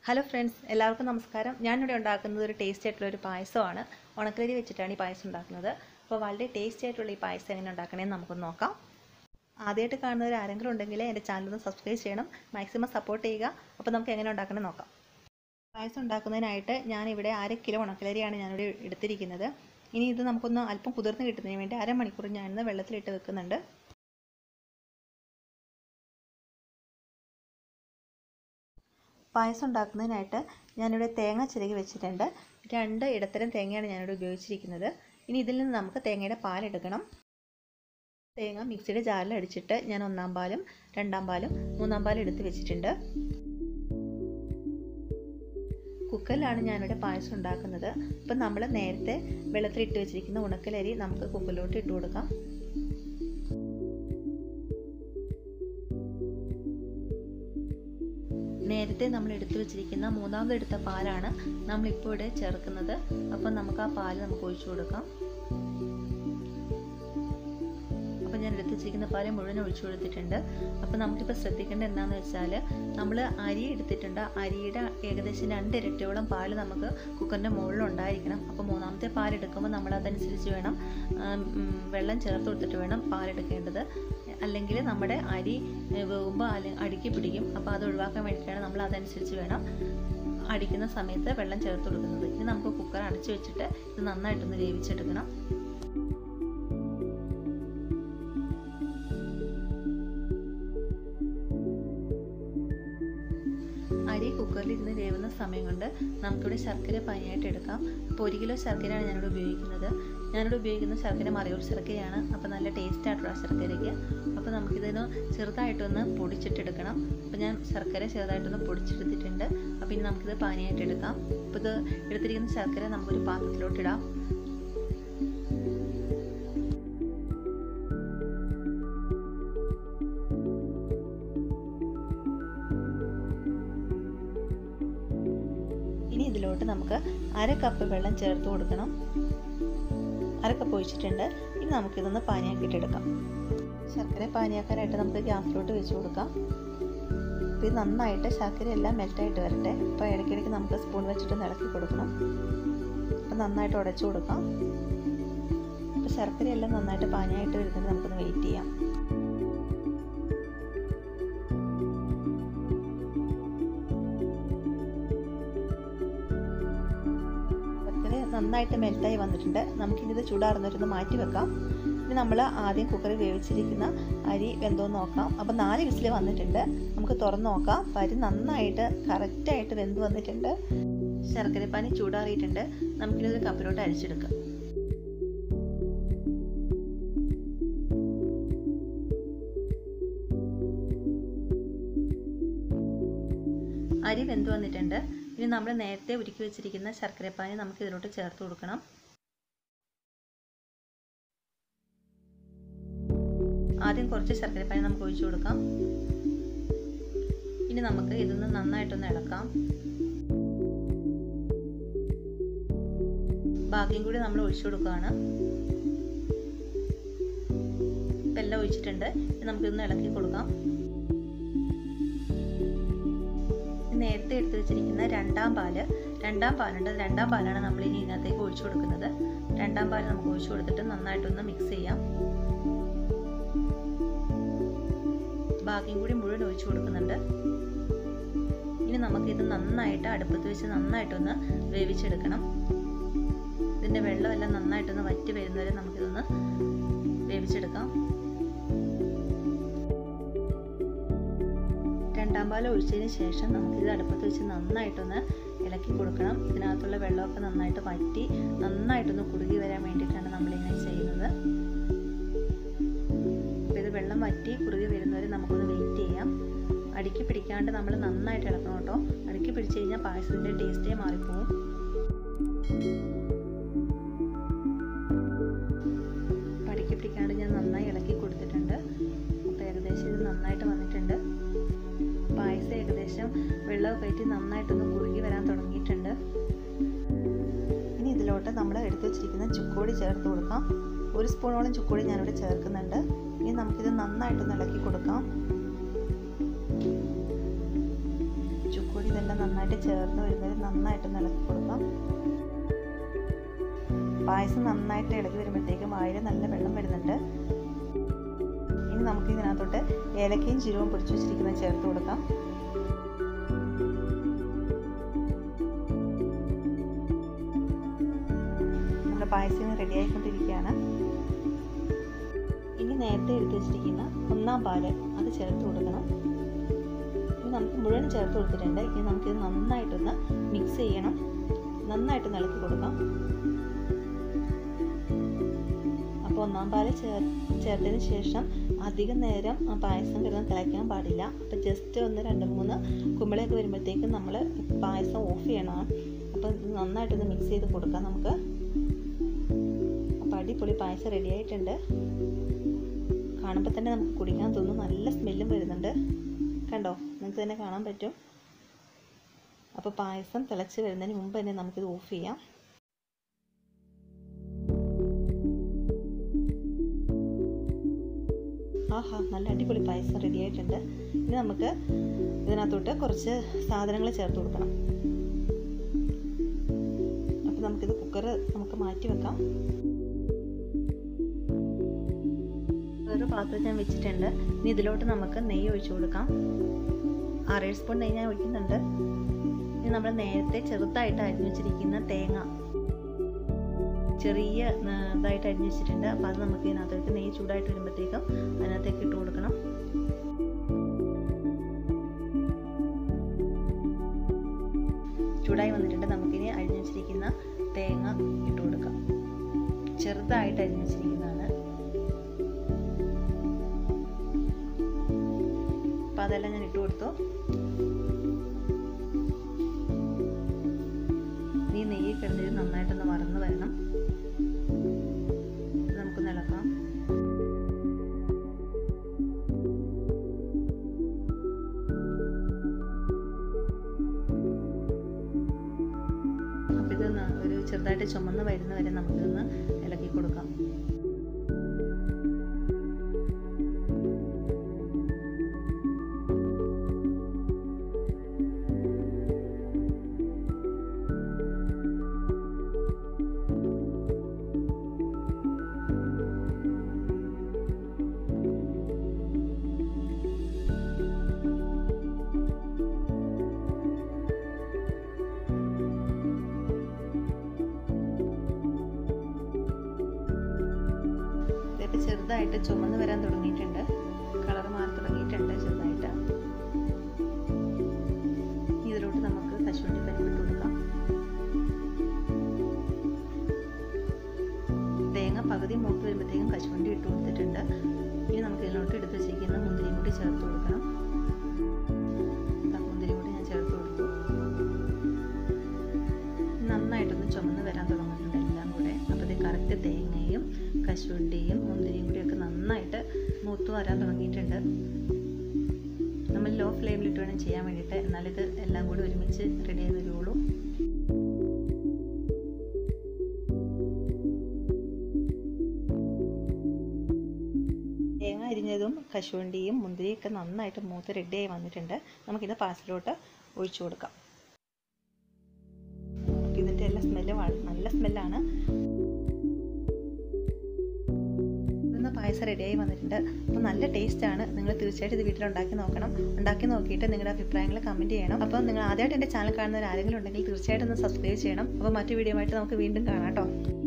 hello friends എല്ലാവർക്കും നമസ്കാരം ഞാനിവിടെ ഉണ്ടാക്കുന്നത് ഒരു ടേസ്റ്റി ആയിട്ടുള്ള ഒരു പായസമാണ് ഉണക്കലരി വെച്ചിട്ടാണ് ഈ പായസം ഉണ്ടാക്കുന്നത് അപ്പോൾ വളരെ ടേസ്റ്റി ആയിട്ടുള്ള ഈ പായസം എങ്ങനെ ഉണ്ടാക്കണമെന്ന് നമുക്കൊന്ന് നോക്കാം ആദ്യമായിട്ട് കാണുന്നവർ ആരെങ്കിലും ഉണ്ടെങ്കിൽ എൻ്റെ ചാനൽ ഒന്ന് സബ്സ്ക്രൈബ് ചെയ്യണം മാക്സിമം സപ്പോർട്ട് ചെയ്യുക അപ്പോൾ നമുക്ക് എങ്ങനെ ഉണ്ടാക്കണം നോക്കാം പായസം ഉണ്ടാക്കുന്നതിനായിട്ട് ഞാനിവിടെ അര കിലോ ഉണക്കലരിയാണ് ഞാനിവിടെ എടുത്തിരിക്കുന്നത് ഇനി ഇത് നമുക്കൊന്ന് അല്പം കുതിർന്ന് കിട്ടുന്നതിന് വേണ്ടി അരമണിക്കൂർ ഞാനിന്ന് വെള്ളത്തിലിട്ട് വെക്കുന്നുണ്ട് പായസം ഉണ്ടാക്കുന്നതിനായിട്ട് ഞാനിവിടെ തേങ്ങ ചിരകി വെച്ചിട്ടുണ്ട് രണ്ട് ഇടത്തരം തേങ്ങയാണ് ഞാനിവിടെ ഉപയോഗിച്ചിരിക്കുന്നത് ഇനി ഇതിൽ നിന്ന് നമുക്ക് തേങ്ങയുടെ പാലെടുക്കണം തേങ്ങ മിക്സിയുടെ ജാറിൽ അടിച്ചിട്ട് ഞാൻ ഒന്നാം പാലും രണ്ടാം പാലും മൂന്നാം പാലും എടുത്ത് വെച്ചിട്ടുണ്ട് കുക്കറിലാണ് ഞാനിവിടെ പായസം ഉണ്ടാക്കുന്നത് അപ്പം നമ്മൾ നേരത്തെ വെള്ളത്തിലിട്ട് വെച്ചിരിക്കുന്ന ഉണക്കലരി നമുക്ക് കുക്കറിലോട്ട് ഇട്ട് കൊടുക്കാം നേരത്തെ നമ്മൾ എടുത്തു വെച്ചിരിക്കുന്ന മൂന്നാമത് എടുത്ത പാലാണ് നമ്മളിപ്പോൾ ഇവിടെ ചേർക്കുന്നത് അപ്പം നമുക്ക് ആ പാല് നമുക്ക് ഒഴിച്ചു കൊടുക്കാം അപ്പം ഞാൻ എടുത്ത് വെച്ചിരിക്കുന്ന പാല് മുഴുവൻ ഒഴിച്ചു കൊടുത്തിട്ടുണ്ട് അപ്പം നമുക്കിപ്പോൾ ശ്രദ്ധിക്കേണ്ടത് എന്താണെന്ന് വെച്ചാൽ നമ്മൾ അരി എടുത്തിട്ടുണ്ട് അരിയുടെ ഏകദേശം രണ്ട് ഇരട്ടിയോളം പാല് നമുക്ക് കുക്കറിൻ്റെ മുകളിൽ ഉണ്ടായിരിക്കണം അപ്പോൾ മൂന്നാമത്തെ പാലെടുക്കുമ്പോൾ നമ്മൾ അതനുസരിച്ച് വേണം വെള്ളം ചേർത്ത് കൊടുത്തിട്ട് വേണം പാലെടുക്കേണ്ടത് അല്ലെങ്കിൽ നമ്മുടെ അരി വേകുമ്പോൾ അല്ലെ അടിക്ക് പിടിക്കും അപ്പോൾ അത് ഒഴിവാക്കാൻ വേണ്ടിയിട്ടാണ് നമ്മൾ അതനുസരിച്ച് വേണം അടിക്കുന്ന സമയത്ത് വെള്ളം ചേർത്ത് കൊടുക്കുന്നത് ഇനി നമുക്ക് കുക്കർ അടച്ചു വെച്ചിട്ട് ഇത് നന്നായിട്ടൊന്ന് വേവിച്ചെടുക്കണം അരി കുക്കറിൽ ഇരുന്ന് വേവുന്ന സമയം കൊണ്ട് നമുക്കിവിടെ ശർക്കര പനിയായിട്ട് എടുക്കാം അപ്പോൾ ഒരു കിലോ ശർക്കരയാണ് ഞാനിവിടെ ഉപയോഗിക്കുന്നത് ഞാനിവിടെ ഉപയോഗിക്കുന്ന ശർക്കര മറയൂർ ശർക്കരയാണ് അപ്പോൾ നല്ല ടേസ്റ്റ് ആയിട്ടുള്ള ശർക്കരയ്ക്ക് അപ്പോൾ നമുക്കിതിന് ചെറുതായിട്ടൊന്ന് പൊടിച്ചിട്ടെടുക്കണം അപ്പോൾ ഞാൻ ശർക്കര ചെറുതായിട്ടൊന്ന് പൊടിച്ചെടുത്തിട്ടുണ്ട് അപ്പോൾ ഇനി നമുക്കിത് പാനിയായിട്ട് എടുക്കാം അപ്പോൾ ഇത് എടുത്തിരിക്കുന്ന ശർക്കര നമുക്കൊരു പാത്രത്തിലോട്ടിടാം ഇനി ഇതിലോട്ട് നമുക്ക് അര കപ്പ് വെള്ളം ചേർത്ത് കൊടുക്കണം അര കപ്പ് ഒഴിച്ചിട്ടുണ്ട് ഇനി നമുക്കിതൊന്ന് പാനിയാക്കിയിട്ടെടുക്കാം ശർക്കര പാനിയാക്കാനായിട്ട് നമുക്ക് ഗ്യാസിലോട്ട് വെച്ച് കൊടുക്കാം അപ്പോൾ ഇത് നന്നായിട്ട് ശർക്കര എല്ലാം മെൽറ്റായിട്ട് വരട്ടെ അപ്പോൾ ഇടയ്ക്കിടയ്ക്ക് നമുക്ക് സ്പൂൺ വെച്ചിട്ട് ഇളക്കി കൊടുക്കണം അപ്പോൾ നന്നായിട്ട് ഉടച്ചു കൊടുക്കാം അപ്പോൾ ശർക്കര എല്ലാം നന്നായിട്ട് പാനിയായിട്ട് വരുന്നത് നമുക്കൊന്ന് വെയിറ്റ് ചെയ്യാം നന്നായിട്ട് മെൽറ്റായി വന്നിട്ടുണ്ട് നമുക്കിത് ചൂടാറുന്നൊരുന്ന് മാറ്റി വെക്കാം ഇനി നമ്മൾ ആദ്യം കുക്കറിൽ വേവിച്ചിരിക്കുന്ന അരി വെന്തോന്ന് നോക്കാം അപ്പോൾ നാല് വിസിൽ വന്നിട്ടുണ്ട് നമുക്ക് തുറന്ന് നോക്കാം അപ്പോൾ അരി നന്നായിട്ട് കറക്റ്റായിട്ട് വെന്ത് വന്നിട്ടുണ്ട് ശർക്കരപ്പാനി ചൂടാറിയിട്ടുണ്ട് നമുക്കിതൊരു കപ്പിലോട്ട് അരിച്ചെടുക്കാം അരി വെന്ത് വന്നിട്ടുണ്ട് ഇനി നമ്മൾ നേരത്തെ ഉരുക്കി വെച്ചിരിക്കുന്ന ശർക്കരപ്പാനി നമുക്ക് ഇതിലോട്ട് ചേർത്ത് കൊടുക്കണം ആദ്യം കുറച്ച് ശർക്കരപ്പാനി നമുക്ക് ഒഴിച്ചു കൊടുക്കാം ഇനി നമുക്ക് ഇതൊന്ന് നന്നായിട്ടൊന്ന് ഇളക്കാം ബാക്കിയും കൂടി നമ്മൾ ഒഴിച്ചു കൊടുക്കുകയാണ് ഇപ്പം എല്ലാം ഒഴിച്ചിട്ടുണ്ട് ഇനി നമുക്കിതൊന്ന് ഇളക്കി കൊടുക്കാം നേരത്തെ എടുത്തു വെച്ചിരിക്കുന്ന രണ്ടാം പാല് രണ്ടാം പാലുണ്ട് രണ്ടാം പാലാണ് നമ്മൾ ഇനി ഇതിനകത്തേക്ക് ഒഴിച്ചു കൊടുക്കുന്നത് രണ്ടാം പാല് നമുക്ക് ഒഴിച്ചു കൊടുത്തിട്ട് നന്നായിട്ടൊന്ന് മിക്സ് ചെയ്യാം ബാക്കിയും കൂടി മുഴുവൻ ഒഴിച്ചു കൊടുക്കുന്നുണ്ട് ഇനി നമുക്കിത് നന്നായിട്ട് അടുപ്പത്ത് വെച്ച് നന്നായിട്ടൊന്ന് വേവിച്ചെടുക്കണം ഇതിൻ്റെ വെള്ളമെല്ലാം നന്നായിട്ടൊന്ന് വറ്റി വരുന്നവരെ നമുക്കിതൊന്ന് വേവിച്ചെടുക്കാം രണ്ടാം പാൽ ഒഴിച്ചതിന് ശേഷം നമുക്കിത് അടുപ്പത്ത് വെച്ച് നന്നായിട്ടൊന്ന് ഇളക്കി കൊടുക്കണം ഇതിനകത്തുള്ള വെള്ളമൊക്കെ നന്നായിട്ട് വറ്റി നന്നായിട്ടൊന്ന് കുറുകി വരാൻ വേണ്ടിയിട്ടാണ് നമ്മളിങ്ങനെ ചെയ്യുന്നത് അപ്പോൾ ഇത് വെള്ളം വറ്റി കുറുകി വരുന്നവരെ നമുക്കൊന്ന് വെയിറ്റ് ചെയ്യാം അടുക്കി പിടിക്കാണ്ട് നമ്മൾ നന്നായിട്ട് ഇളക്കണം കേട്ടോ അടുക്കി പിടിച്ച് കഴിഞ്ഞാൽ പായസത്തിൻ്റെ ടേസ്റ്റേ മാറിപ്പോവും അടുക്കി പിടിക്കാണ്ട് ഞാൻ നന്നായി ഇളക്കി കൊടുത്തിട്ടുണ്ട് അപ്പോൾ ഏകദേശം ഇത് നന്നായിട്ട് വന്നിട്ടുണ്ട് പായസം ഏകദേശം വെള്ളമൊക്കെ കയറ്റി നന്നായിട്ടൊന്ന് കുറുകി വരാൻ തുടങ്ങിയിട്ടുണ്ട് ഇനി ഇതിലോട്ട് നമ്മൾ എടുത്തു വെച്ചിരിക്കുന്ന ചുക്കോടി ചേർത്ത് കൊടുക്കാം ഒരു സ്പൂണോളം ചുക്കോടി ഞാനിവിടെ ചേർക്കുന്നുണ്ട് ഇനി നമുക്കിത് നന്നായിട്ടൊന്ന് ഇളക്കി കൊടുക്കാം ചുക്കോടി ഇതെല്ലാം നന്നായിട്ട് ചേർന്ന് വരുന്നവർ നന്നായിട്ട് ഇളക്കി കൊടുക്കാം പായസം നന്നായിട്ട് ഇളകി വരുമ്പോഴത്തേക്കും വായിൽ നല്ല വെള്ളം വരുന്നുണ്ട് ഇനി നമുക്ക് ഇതിനകത്തോട്ട് ഏലക്കയും ജീരവും പൊടിച്ചു വെച്ചിരിക്കുന്നത് ചേർത്ത് കൊടുക്കാം നമ്മുടെ പായസം റെഡി ആയിക്കൊണ്ടിരിക്കുകയാണ് ഇനി നേരത്തെ എടുത്ത് വെച്ചിരിക്കുന്ന ഒന്നാം പാല് അത് ചേർത്ത് കൊടുക്കണം ഇനി നമുക്ക് മുഴുവൻ ചേർത്ത് കൊടുത്തിട്ടുണ്ട് ഇനി നമുക്കിത് നന്നായിട്ടൊന്ന് മിക്സ് ചെയ്യണം നന്നായിട്ട് ഇളക്കി കൊടുക്കാം അപ്പോൾ ഒന്നാം പാല് ചേർ ചേർത്തതിന് ശേഷം അധികം നേരം ആ പായസം കിടന്ന് തിളയ്ക്കാൻ പാടില്ല അപ്പോൾ ജസ്റ്റ് ഒന്ന് രണ്ട് മൂന്ന് കുമ്പളയൊക്കെ വരുമ്പോഴത്തേക്കും നമ്മൾ പായസം ഓഫ് ചെയ്യണം അപ്പോൾ നന്നായിട്ടൊന്ന് മിക്സ് ചെയ്ത് കൊടുക്കാം നമുക്ക് അപ്പോൾ അടിപൊളി പായസം റെഡി ആയിട്ടുണ്ട് കാണുമ്പോൾ തന്നെ നമുക്ക് കുടിക്കാൻ തോന്നും നല്ല സ്മെല്ലും വരുന്നുണ്ട് കണ്ടോ നിങ്ങൾക്ക് തന്നെ കാണാൻ പറ്റും അപ്പോൾ പായസം തിളച്ച് വരുന്നതിന് മുമ്പ് തന്നെ നമുക്കിത് ഓഫ് ചെയ്യാം ആഹാ നല്ല അടിപൊളി പായസം റെഡി ആയിട്ടുണ്ട് ഇനി നമുക്ക് ഇതിനകത്തോട്ട് കുറച്ച് സാധനങ്ങൾ ചേർത്ത് കൊടുക്കണം അപ്പോൾ നമുക്കിത് കുക്കർ നമുക്ക് മാറ്റി വെക്കാം ഒരു പാത്രം ഞാൻ വെച്ചിട്ടുണ്ട് ഇനി ഇതിലോട്ട് നമുക്ക് നെയ്യ് ഒഴിച്ചു കൊടുക്കാം ആറേഴ് സ്പൂൺ നെയ്യ് ഞാൻ ഒഴിക്കുന്നുണ്ട് ഇനി നമ്മൾ നേരത്തെ ചെറുതായിട്ട് അരിഞ്ഞു വെച്ചിരിക്കുന്ന തേങ്ങ ചെറിയ ഇതായിട്ട് അരിഞ്ഞു വെച്ചിട്ടുണ്ട് അപ്പോൾ അത് നമുക്ക് ഇതിനകത്തേക്ക് നെയ്യ് ചൂടായിട്ട് വരുമ്പോഴത്തേക്കും അതിനകത്തേക്ക് ഇട്ട് കൊടുക്കണം ചൂടായി വന്നിട്ടുണ്ട് നമുക്കിനി അരിഞ്ഞു വെച്ചിരിക്കുന്ന തേങ്ങ ഇട്ട് കൊടുക്കാം ചെറുതായിട്ട് അരിഞ്ഞു വെച്ചിരിക്കുന്നതാണ് അപ്പം അതെല്ലാം ഞാൻ ഇട്ട് കൊടുത്തു ഈ നെയ്യ് കിടന്നിട്ട് നന്നായിട്ടൊന്ന് മറന്ന് വരണം നമുക്ക് നിളക്കാം അപ്പം ഇത് ഒരു ചെറുതായിട്ട് ചുമന്ന് വരുന്ന വരെ നമുക്കിതൊന്ന് ഇളക്കി കൊടുക്കാം ഇതൊക്കെ ചെറുതായിട്ട് ചുമന്ന് വരാൻ തുടങ്ങിയിട്ടുണ്ട് കളർ മാറി തുടങ്ങിയിട്ടുണ്ട് ചെറുതായിട്ട് ഇതിലോട്ട് നമുക്ക് കശുവണ്ടി പരിപ്പ് ഇട്ട് കൊടുക്കാം തേങ്ങ പകുതി മൂത്ത് വരുമ്പോഴത്തേക്കും കശുവണ്ടി ഇട്ട് കൊടുത്തിട്ടുണ്ട് ഇനി നമുക്ക് ഇതിലോട്ട് എടുത്ത് വെച്ചിരിക്കുന്ന മുന്തിരിയും കൂടി ചേർത്ത് കൊടുക്കണം മുന്തിരി കൂടി ഞാൻ ചേർത്ത് കൊടുത്തു നന്നായിട്ടൊന്ന് ചുമന്ന് വരാൻ തുടങ്ങുന്നുണ്ട് എല്ലാം കൂടെ അപ്പോൾ ഇത് കറക്റ്റ് തേങ്ങയും കശുവണ്ടിയും മുന്തിരിയും കൂടിയൊക്കെ നന്നായിട്ട് മൂത്ത് വരാൻ തുടങ്ങിയിട്ടുണ്ട് നമ്മൾ ലോ ഫ്ലെയിമിലിട്ട് വേണം ചെയ്യാൻ വേണ്ടിയിട്ട് എന്നാലിത് എല്ലാം കൂടി ഒരുമിച്ച് റെഡി ആയി വരുള്ളൂ തേങ്ങ അരിഞ്ഞതും കശുവണ്ടിയും മുന്തിരിയൊക്കെ നന്നായിട്ട് മൂത്ത് റെഡിയായി വന്നിട്ടുണ്ട് നമുക്കിത് പാസിലോട്ട് ഒഴിച്ചു കൊടുക്കാം ഇതിൻ്റെ എല്ലാ സ്മെല്ലും നല്ല സ്മെല്ലാണ് പായസം റെഡിയായി വന്നിട്ടുണ്ട് അപ്പോൾ നല്ല ടേസ്റ്റാണ് നിങ്ങൾ തീർച്ചയായിട്ടും ഇത് വീട്ടിൽ ഉണ്ടാക്കി നോക്കണം ഉണ്ടാക്കി നോക്കിയിട്ട് നിങ്ങളുടെ അഭിപ്രായങ്ങൾ കമൻറ്റ് ചെയ്യണം അപ്പോൾ നിങ്ങൾ ആദ്യമായിട്ട് എൻ്റെ ചാനൽ കാണുന്നവർ ആരെങ്കിലും ഉണ്ടെങ്കിൽ തീർച്ചയായിട്ടും ഒന്ന് സബ്സ്ക്രൈബ് ചെയ്യണം അപ്പോൾ മറ്റു വീഡിയോ ആയിട്ട് നമുക്ക് വീണ്ടും കാണാം കേട്ടോ